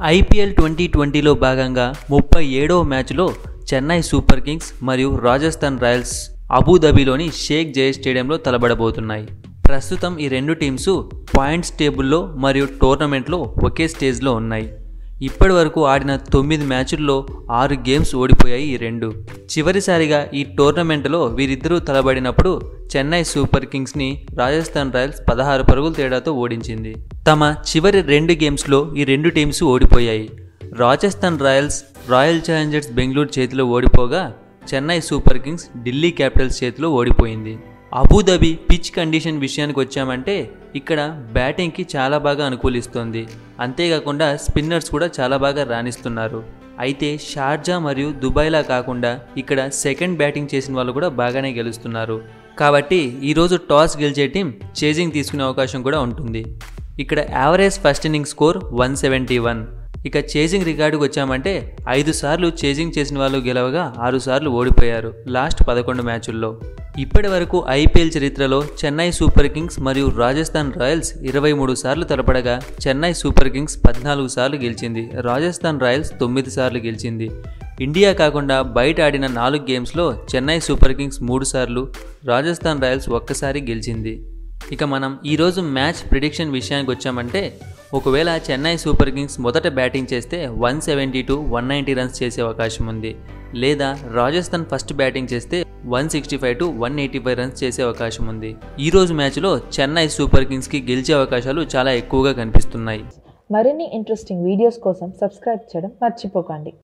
IPL twenty ట్వంటీలో భాగంగా ముప్పై ఏడవ మ్యాచ్లో చెన్నై సూపర్ కింగ్స్ మరియు రాజస్థాన్ రాయల్స్ అబుదాబిలోని షేక్ జయ స్టేడియంలో తలబడబోతున్నాయి ప్రస్తుతం ఈ రెండు టీమ్స్ పాయింట్స్ టేబుల్లో మరియు టోర్నమెంట్లో ఒకే స్టేజ్లో ఉన్నాయి ఇప్పటి వరకు ఆడిన తొమ్మిది మ్యాచుల్లో ఆరు గేమ్స్ ఓడిపోయాయి ఈ రెండు చివరిసారిగా ఈ టోర్నమెంట్లో వీరిద్దరూ తలబడినప్పుడు చెన్నై సూపర్ కింగ్స్ని రాజస్థాన్ రాయల్స్ పదహారు పరుగుల తేడాతో ఓడించింది తమ చివరి రెండు గేమ్స్లో ఈ రెండు టీమ్స్ ఓడిపోయాయి Rajasthan Royals Royal Challengers Bengaluru చేతిలో ఓడిపోగా Chennai Super Kings Delhi Capitals చేతిలో ఓడిపోయింది అబుదాబి పిచ్ కండిషన్ విషయానికి వచ్చామంటే ఇక్కడ బ్యాటింగ్కి చాలా బాగా అనుకూలిస్తోంది అంతేకాకుండా స్పిన్నర్స్ కూడా చాలా బాగా రాణిస్తున్నారు అయితే షార్జా మరియు దుబాయ్లా కాకుండా ఇక్కడ సెకండ్ బ్యాటింగ్ చేసిన వాళ్ళు కూడా బాగానే గెలుస్తున్నారు కాబట్టి ఈరోజు టాస్ గెలిచే టీం చేజింగ్ తీసుకునే అవకాశం కూడా ఉంటుంది ఇక్కడ average first inning score one seventy one ఇక చేజింగ్ రికార్డుకు వచ్చామంటే ఐదు సార్లు చేజింగ్ చేసిన వాళ్ళు గెలవగా ఆరు సార్లు ఓడిపోయారు లాస్ట్ పదకొండు మ్యాచుల్లో ఇప్పటి వరకు ఐపీఎల్ చరిత్రలో చెన్నై సూపర్ కింగ్స్ మరియు రాజస్థాన్ రాయల్స్ ఇరవై మూడు సార్లు తలపడగా చెన్నై సూపర్ కింగ్స్ పద్నాలుగు సార్లు గెలిచింది రాజస్థాన్ రాయల్స్ తొమ్మిది సార్లు గెలిచింది ఇండియా కాకుండా బయట ఆడిన నాలుగు గేమ్స్లో చెన్నై సూపర్ కింగ్స్ మూడు సార్లు రాజస్థాన్ రాయల్స్ ఒక్కసారి గెలిచింది ఇక మనం ఈరోజు మ్యాచ్ ప్రిడిక్షన్ విషయానికి వచ్చామంటే ఒకవేళ చెన్నై సూపర్ కింగ్స్ మొదట బ్యాటింగ్ చేస్తే one seventy to one ninety runs చేసే అవకాశం ఉంది లేదా రాజస్థాన్ ఫస్ట్ బ్యాటింగ్ చేస్తే one sixty five to one eighty five runs చేసే అవకాశం ఉంది ఈ రోజు మ్యాచ్లో చెన్నై సూపర్ కింగ్స్కి గెలిచే అవకాశాలు చాలా ఎక్కువగా కనిపిస్తున్నాయి మరిన్ని ఇంట్రెస్టింగ్ వీడియోస్ కోసం సబ్స్క్రైబ్ చేయడం మర్చిపోకండి